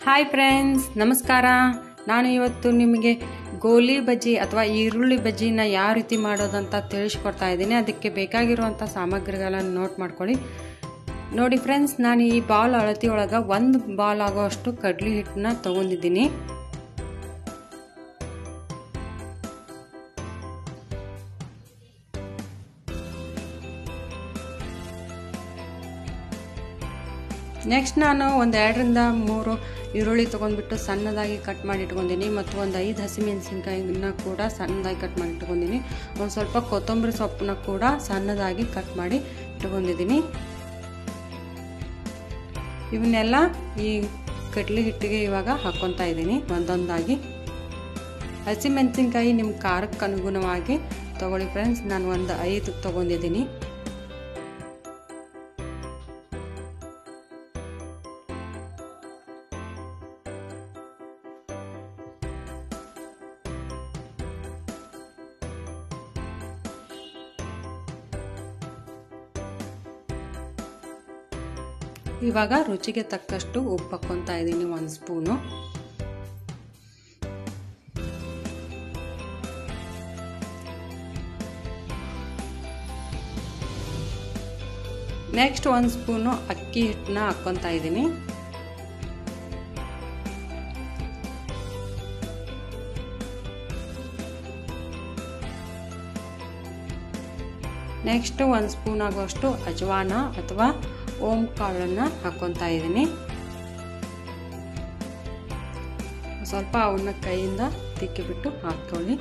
hi friends ನಮಸ್ಕಾರ ನಾನು ಇವತ್ತು ನಿಮಗೆ ಗೋಲಿ ಬಜ್ಜಿ ಅಥವಾ ಈರುಳ್ಳಿ ಬಜ್ಜಿನ ಯಾವ ರೀತಿ ಮಾಡೋದಂತ ತಿಳಿಸ್ಕೊಡ್ತಾ ಇದ್ದೀನಿ ಅದಕ್ಕೆ ಬೇಕಾಗಿರುವಂಥ ಸಾಮಗ್ರಿಗಳನ್ನು ನೋಟ್ ಮಾಡ್ಕೊಳ್ಳಿ ನೋಡಿ ಫ್ರೆಂಡ್ಸ್ ನಾನು ಈ ಬಾಲ್ ಅಳತಿ ಒಳಗೆ ಒಂದು ಬಾಲ್ ಆಗೋಷ್ಟು ಕಡ್ಲಿ ಹಿಟ್ಟನ್ನ ತೊಗೊಂಡಿದ್ದೀನಿ ನೆಕ್ಸ್ಟ್ ನಾನು ಒಂದು ಎರಡರಿಂದ ಮೂರು ಈರುಳ್ಳಿ ತೊಗೊಂಡ್ಬಿಟ್ಟು ಸಣ್ಣದಾಗಿ ಕಟ್ ಮಾಡಿ ಇಟ್ಕೊಂಡಿನಿ ಮತ್ತು ಒಂದು ಐದು ಹಸಿಮೆಣಸಿನ್ಕಾಯಿನ ಕೂಡ ಸಣ್ಣದಾಗಿ ಕಟ್ ಮಾಡಿ ಇಟ್ಕೊಂಡಿನಿ ಒಂದು ಸ್ವಲ್ಪ ಕೊತ್ತಂಬರಿ ಸೊಪ್ಪನ್ನ ಕೂಡ ಸಣ್ಣದಾಗಿ ಕಟ್ ಮಾಡಿ ಇಟ್ಕೊಂಡಿದ್ದೀನಿ ಇವನ್ನೆಲ್ಲ ಈ ಕಡ್ಲಿ ಹಿಟ್ಟಿಗೆ ಇವಾಗ ಹಾಕ್ಕೊತಾ ಇದ್ದೀನಿ ಒಂದೊಂದಾಗಿ ಹಸಿಮೆಣಸಿನ್ಕಾಯಿ ನಿಮ್ಮ ಖಾರಕ್ಕೆ ಅನುಗುಣವಾಗಿ ತೊಗೊಳ್ಳಿ ಫ್ರೆಂಡ್ಸ್ ನಾನು ಒಂದು ಐದು ತೊಗೊಂಡಿದ್ದೀನಿ ಇವಾಗ ರುಚಿಗೆ ತಕ್ಕಷ್ಟು ಉಪ್ಪು ಹಾಕ್ಕೊತಾ ಇದ್ದೀನಿ ಒಂದು ಸ್ಪೂನು ನೆಕ್ಸ್ಟ್ ಒಂದು ಸ್ಪೂನು ಅಕ್ಕಿ ಹಿಟ್ಟನ್ನ ಹಾಕ್ಕೊತಾ ಇದ್ದೀನಿ ನೆಕ್ಸ್ಟ್ ಒಂದು ಸ್ಪೂನ್ ಆಗುವಷ್ಟು ಅಜವಾನ ಅಥವಾ ಓಂ ಕಾಳನ್ನು ಹಾಕ್ಕೊತಾ ಇದ್ದೀನಿ ಸ್ವಲ್ಪ ಅವನ್ನ ಕೈಯಿಂದ ತಿಕ್ಕಿಬಿಟ್ಟು ಹಾಕ್ಕೊಳ್ಳಿ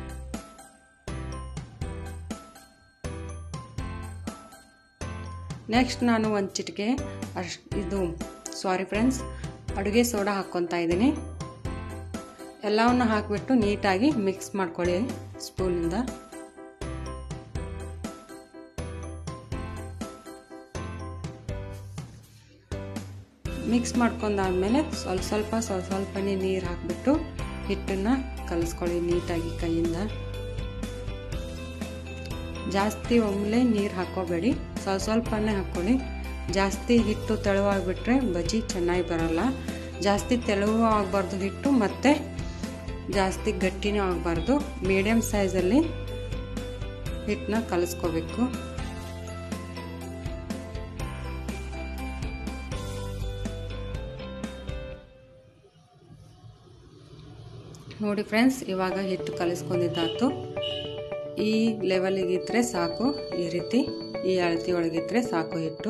ನೆಕ್ಸ್ಟ್ ನಾನು ಒಂದು ಚಿಟಿಕೆ ಅಶ್ ಇದು ಸಾರಿ ಫ್ರೆಂಡ್ಸ್ ಅಡುಗೆ ಸೋಡಾ ಹಾಕ್ಕೊತಾ ಇದ್ದೀನಿ ಎಲ್ಲವನ್ನು ಹಾಕಿಬಿಟ್ಟು ನೀಟಾಗಿ ಮಿಕ್ಸ್ ಮಾಡ್ಕೊಳ್ಳಿ ಸ್ಪೂನಿಂದ ಮಿಕ್ಸ್ ಮಾಡ್ಕೊಂಡಾದ್ಮೇಲೆ ಸ್ವಲ್ಪ ಸ್ವಲ್ಪ ಸ್ವಲ್ಪ ಸ್ವಲ್ಪನೇ ನೀರು ಹಾಕಿಬಿಟ್ಟು ಹಿಟ್ಟನ್ನು ಕಲಿಸ್ಕೊಳ್ಳಿ ನೀಟಾಗಿ ಕೈಯಿಂದ ಜಾಸ್ತಿ ಒಮ್ಮೆಲೆ ನೀರು ಹಾಕೋಬೇಡಿ ಸ್ವಲ್ಪ ಸ್ವಲ್ಪನೇ ಹಾಕ್ಕೊಳ್ಳಿ ಜಾಸ್ತಿ ಹಿಟ್ಟು ತೆಳುವಾಗಿಬಿಟ್ರೆ ಬಜ್ಜಿ ಚೆನ್ನಾಗಿ ಬರಲ್ಲ ಜಾಸ್ತಿ ತೆಳುವು ಆಗಬಾರ್ದು ಹಿಟ್ಟು ಮತ್ತು ಜಾಸ್ತಿ ಗಟ್ಟಿನೂ ಆಗಬಾರ್ದು ಮೀಡಿಯಮ್ ಸೈಜಲ್ಲಿ ಹಿಟ್ಟನ್ನ ಕಲಿಸ್ಕೋಬೇಕು ನೋಡಿ ಫ್ರೆಂಡ್ಸ್ ಇವಾಗ ಹಿಟ್ಟು ಕಲಿಸ್ಕೊಂಡಿದ್ದಾತು ಈ ಲೆವೆಲಿಗಿದ್ರೆ ಸಾಕು ಈ ರೀತಿ ಈ ಅಳತಿ ಒಳಗಿದ್ರೆ ಸಾಕು ಹಿಟ್ಟು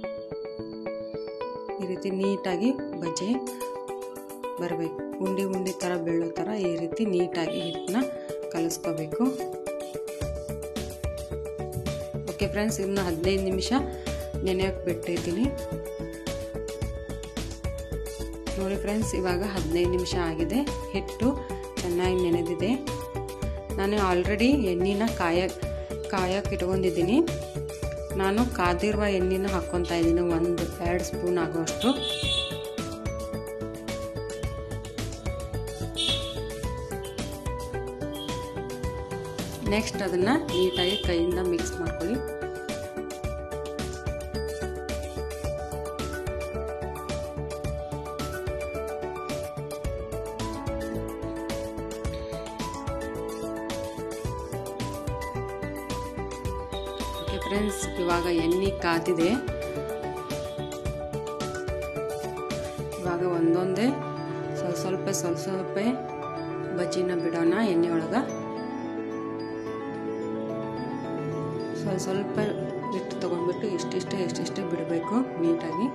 ಈ ರೀತಿ ನೀಟಾಗಿ ಬಜ್ಜಿ ಬರಬೇಕು ಉಂಡಿ ಉಂಡಿ ಥರ ಬೀಳೋ ಥರ ಈ ರೀತಿ ನೀಟಾಗಿ ಹಿಟ್ಟನ್ನ ಕಲಿಸ್ಕೋಬೇಕು ಓಕೆ ಫ್ರೆಂಡ್ಸ್ ಇನ್ನು ಹದಿನೈದು ನಿಮಿಷ ನೆನೆಯೋಕೆ ಬಿಟ್ಟಿದ್ದೀನಿ ನೋಡಿ ಫ್ರೆಂಡ್ಸ್ ಇವಾಗ ಹದಿನೈದು ನಿಮಿಷ ಆಗಿದೆ ಹಿಟ್ಟು ಚೆನ್ನಾಗಿ ನೆನೆದಿದೆ ನಾನು ಆಲ್ರೆಡಿ ಎಣ್ಣೆನ ಕಾಯ ಕಾಯಕ್ಕೆ ಇಟ್ಕೊಂಡಿದ್ದೀನಿ ನಾನು ಕಾದಿರುವ ಎಣ್ಣೆನ ಹಾಕ್ಕೊತಾ ಇದ್ದೀನಿ ಒಂದು ಎರಡು ಸ್ಪೂನ್ ಆಗೋಷ್ಟು ನೆಕ್ಸ್ಟ್ ಅದನ್ನು ನೀಟಾಗಿ ಕೈಯಿಂದ ಮಿಕ್ಸ್ ಮಾಡ್ಕೊಳ್ಳಿ ಓಕೆ ಫ್ರೆಂಡ್ಸ್ ಇವಾಗ ಎಣ್ಣೆ ಕಾದಿದೆ ಇವಾಗ ಒಂದೊಂದೇ ಸ್ವಲ್ಪ ಸ್ವಲ್ಪ ಸ್ವಲ್ಪ ಸ್ವಲ್ಪ ಬಜ್ಜಿನ ಬಿಡೋಣ ಎಣ್ಣೆ ಒಳಗೆ ಸ್ವಲ್ಪ ಸ್ವಲ್ಪ ಹಿಟ್ಟು ತೊಗೊಂಡ್ಬಿಟ್ಟು ಇಷ್ಟಿಷ್ಟೇ ಇಷ್ಟಿಷ್ಟೇ ಬಿಡಬೇಕು ನೀಟಾಗಿ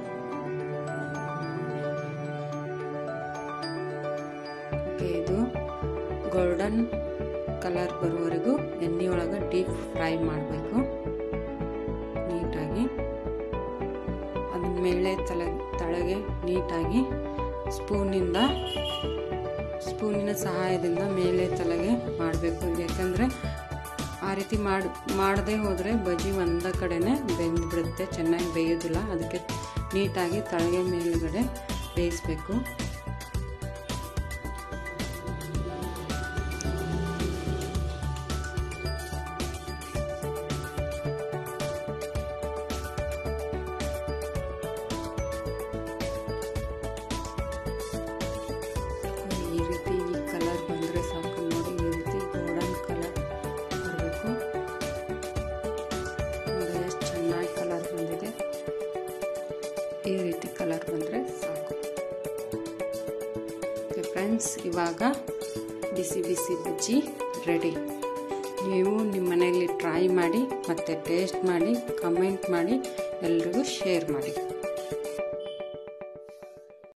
ಓಕೆ ಇದು ಗೋಲ್ಡನ್ ಕಲರ್ ಬರುವವರೆಗೂ ಎಣ್ಣೆ ಒಳಗೆ ಡೀಪ್ ಫ್ರೈ ಮಾಡಬೇಕು ನೀಟಾಗಿ ಅದನ್ನ ಮೇಲೆ ತಲೆ ತಳಗೆ ನೀಟಾಗಿ ಸ್ಪೂನಿಂದ ಸ್ಪೂನಿನ ಸಹಾಯದಿಂದ ಮೇಲೆ ತಲೆಗೆ ಮಾಡಬೇಕು ಯಾಕಂದರೆ ಆ ರೀತಿ ಮಾಡಿ ಮಾಡದೆ ಹೋದರೆ ಬಜ್ಜಿ ಒಂದ ಕಡೆನೇ ಬೆಂದ್ಬಿಡುತ್ತೆ ಚೆನ್ನಾಗಿ ಬೇಯೋದಿಲ್ಲ ಅದಕ್ಕೆ ನೀಟಾಗಿ ತಳಗೆ ಮೇಲುಗಡೆ ಬೇಯಿಸಬೇಕು ಫ್ರೆಂಡ್ಸ್ ಇವಾಗ ಬಿಸಿ ಬಿಸಿ ಬಜ್ಜಿ ರೆಡಿ ನೀವು ನಿಮ್ಮ ಮನೆಯಲ್ಲಿ ಟ್ರೈ ಮಾಡಿ ಮತ್ತು ಟೇಸ್ಟ್ ಮಾಡಿ ಕಮೆಂಟ್ ಮಾಡಿ ಎಲ್ರಿಗೂ ಶೇರ್ ಮಾಡಿ